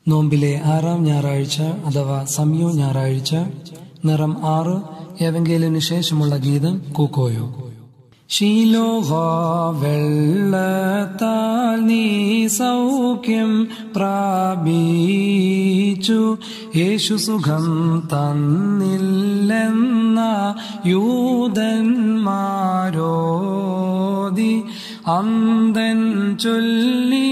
നോമ്പിലെ ആറാം ഞായറാഴ്ച അഥവാ സംയോ ഞായറാഴ്ച നിറം ആറ് ഏവെങ്കേലിന് ശേഷമുള്ള ഗീതം കൂക്കോയോ ശീലോഹ വെള്ളത്താൽ നീ സൗഖ്യം പ്രാപിച്ചു യേശു സുഖം തന്നില്ലെന്ന യൂതന്മാരോതി അന്തൻ ചൊല്ലി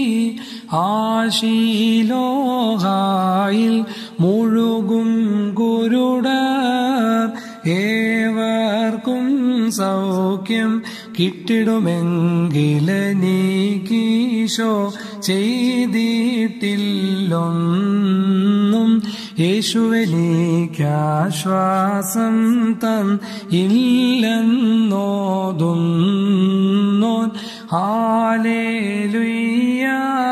ആശീലോഹായിൽ മുഴുകും കുരുടർ ഏവർക്കും സൗഖ്യം കിട്ടിടുമെങ്കിലെനിക്കീശോ ചെയ്തിട്ടില്ലൊന്നും യേശുവെനിക്കാശ്വാസം തൻ ഇല്ലെന്നോതുന്നോൻ ഹാലേലുയ്യ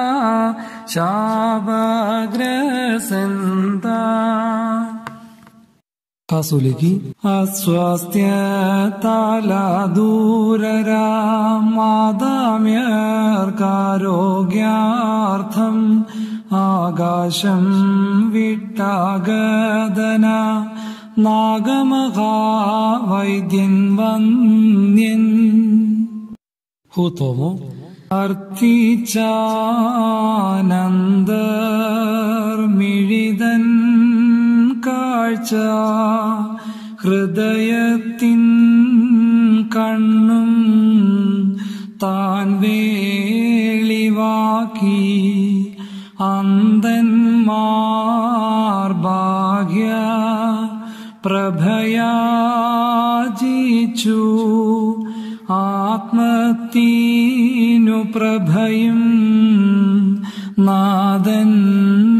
ശാപഗ്രസന്താൻ കാസുലിക്ക് അസ്വാസ്ഥ്യതാലാദൂരരാമാദാമ്യർക്കാരോഗ്യാർത്ഥം ആകാശം വിട്ടാഗതന നാഗമഹാവൈദ്യൻ വന്യൻ ഹൂത്തോമോ അർത്ഥിച്ചാനന്ദർമിഴിതൻ കാഴ്ച ഹൃദയത്തിൻ കണ്ണും താൻ വേളിവാക്കി അന്തന്മാർ ഭാഗ്യ പ്രഭയാജിച്ചു ആത്മത്തീനു പ്രഭയും നാദൻ